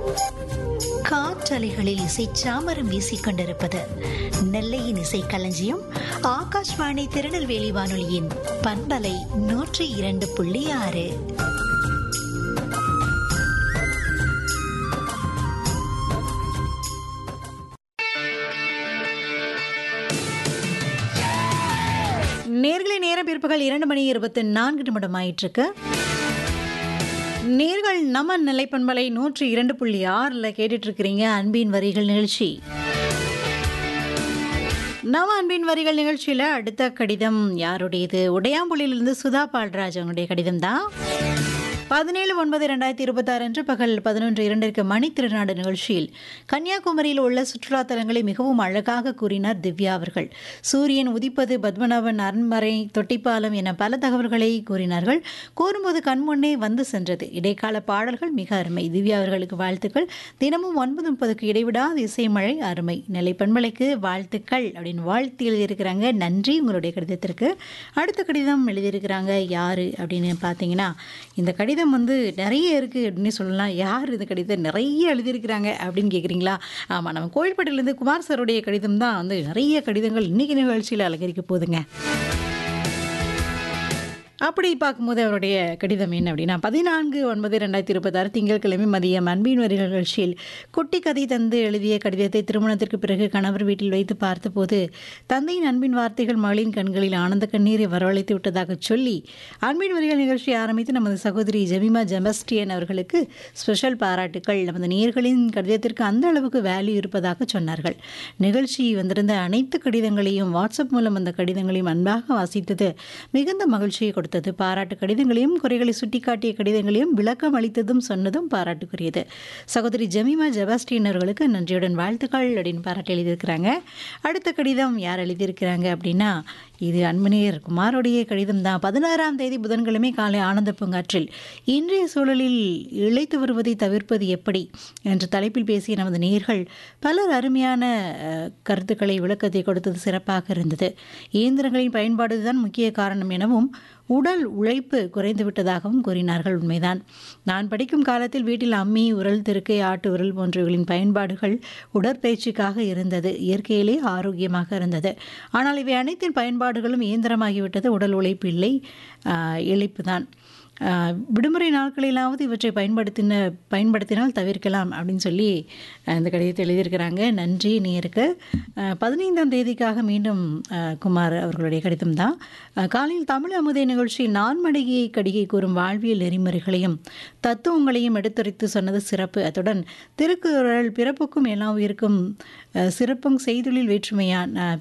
காற்றலைகளில் இசை சாமரம் வீசிக் கொண்டிருப்பது நெல்லையின் இசை களஞ்சியம் ஆகாஷ்வாணி திருநெல்வேலி வானொலியின் பண்பலை நூற்றி இரண்டு புள்ளி ஆறு நேர்களை நேரம் பிற்பகல் இரண்டு மணி இருபத்தி நான்கு நிமிடம் ஆயிட்டிருக்கு நேர்கள் நம்ம நிலைப்பண்பலை நூற்றி இரண்டு புள்ளி ஆறில் கேட்டுட்டு இருக்கிறீங்க அன்பின் வரிகள் நிகழ்ச்சி நம்ம அன்பின் வரிகள் நிகழ்ச்சியில் அடுத்த கடிதம் யாருடையது உடையாம்புலியிலிருந்து சுதா பால்ராஜ் அவங்களுடைய கடிதம் தான் பதினேழு ஒன்பது ரெண்டாயிரத்தி இருபத்தாறு அன்று பகல் பதினொன்று இரண்டிற்கு மணி திருநாடு நிகழ்ச்சியில் கன்னியாகுமரியில் உள்ள சுற்றுலா தலங்களை மிகவும் அழகாக கூறினார் திவ்யா அவர்கள் சூரியன் உதிப்பது பத்மநாபன் அரண்மனை தொட்டிப்பாலம் என பல தகவல்களை கூறினார்கள் கூறும்போது கண்முன்னே வந்து சென்றது இடைக்கால பாடல்கள் மிக அருமை திவ்யா அவர்களுக்கு வாழ்த்துக்கள் தினமும் ஒன்பது முப்பதுக்கு இடைவிடாத இசைமழை அருமை நிலை பண்பலைக்கு வாழ்த்துக்கள் அப்படின்னு வாழ்த்து எழுதியிருக்கிறாங்க நன்றி உங்களுடைய கடிதத்திற்கு அடுத்த கடிதம் எழுதியிருக்கிறாங்க யாரு அப்படின்னு பார்த்தீங்கன்னா இந்த கடிதம் வந்து நிறைய இருக்குது அப்படின்னு சொல்லலாம் யார் இந்த கடிதம் நிறைய எழுதியிருக்கிறாங்க அப்படின்னு கேட்குறீங்களா ஆமாம் நம்ம கோயில்பட்டிலேருந்து குமார் சாருடைய கடிதம் தான் வந்து நிறைய கடிதங்கள் இன்றைக்கி நிகழ்ச்சியில் அலங்கரிக்க போகுதுங்க அப்படி பார்க்கும்போது அவருடைய கடிதம் என்ன அப்படின்னா பதினான்கு ஒன்பது ரெண்டாயிரத்தி இருபத்தாறு திங்கட்கிழமை மதியம் அன்பின் வரி நிகழ்ச்சியில் குட்டி கதை தந்து எழுதிய கடிதத்தை திருமணத்திற்கு பிறகு கணவர் வீட்டில் வைத்து பார்த்தபோது தந்தையின் அன்பின் வார்த்தைகள் மகளின் கண்களில் ஆனந்த கண்ணீரை வரவழைத்து விட்டதாக சொல்லி அன்பின் வரிகள் நிகழ்ச்சி ஆரம்பித்து நமது சகோதரி ஜெமிமா ஜெபஸ்டியன் அவர்களுக்கு ஸ்பெஷல் பாராட்டுக்கள் நமது நேர்களின் கடிதத்திற்கு அந்த அளவுக்கு வேல்யூ இருப்பதாக சொன்னார்கள் நிகழ்ச்சி வந்திருந்த அனைத்து கடிதங்களையும் வாட்ஸ்அப் மூலம் அந்த கடிதங்களையும் அன்பாக வாசித்தது மிகுந்த மகிழ்ச்சியை கொடுத்தது பாராட்டு கடிதங்களையும் குறைகளை சுட்டிக்காட்டிய கடிதங்களையும் விளக்கம் அளித்ததும் சொன்னதும் பாராட்டுக்குரியது சகோதரி ஜெமிமா ஜெபாஸ்டின் அவர்களுக்கு நன்றியுடன் வாழ்த்துக்கள் அப்படின்னு பாராட்டு எழுதியிருக்கிறாங்க அடுத்த கடிதம் யார் எழுதியிருக்கிறாங்க அப்படின்னா இது அன்பனேர் குமாரோடைய கடிதம் தான் பதினாறாம் தேதி புதன்கிழமை காலை ஆனந்த பூங்காற்றில் இன்றைய சூழலில் இழைத்து வருவதை தவிர்ப்பது எப்படி என்ற தலைப்பில் பேசிய நமது நேர்கள் பலர் அருமையான அஹ், கருத்துக்களை விளக்கத்தை கொடுத்தது சிறப்பாக இருந்தது இயந்திரங்களின் பயன்பாடுதான் முக்கிய காரணம் எனவும் உடல் உழைப்பு குறைந்து விட்டதாகவும் கூறினார்கள் உண்மைதான் நான் படிக்கும் காலத்தில் வீட்டில் அம்மி உரல் திருக்கை ஆட்டு உரல் போன்றவைகளின் பயன்பாடுகள் உடற்பயிற்சிக்காக இருந்தது இயற்கையிலே ஆரோக்கியமாக இருந்தது ஆனால் இவை அனைத்தின் பயன்பாடுகளும் இயந்திரமாகிவிட்டது உடல் உழைப்பு இல்லை இழைப்பு தான் ஆஹ் விடுமுறை நாட்களிலாவது இவற்றை பயன்படுத்தின பயன்படுத்தினால் தவிர்க்கலாம் அப்படின்னு சொல்லி ஆஹ் இந்த கடிதத்தை எழுதியிருக்கிறாங்க நன்றி நேருக்கு ஆஹ் பதினைந்தாம் தேதிக்காக மீண்டும் ஆஹ் குமார் அவர்களுடைய கடிதம் தான் ஆஹ் காலையில் தமிழ் அமுதை நிகழ்ச்சி நான்மடிகை கடிகை கூறும் வாழ்வியல் நெறிமுறைகளையும் தத்துவங்களையும் எடுத்துரைத்து சொன்னது சிறப்பு அத்துடன் திருக்குறள் பிறப்புக்கும் எல்லா உயிருக்கும் ஆஹ் சிறப்பும் செய்தொழில் வேற்றுமையான் ஆஹ்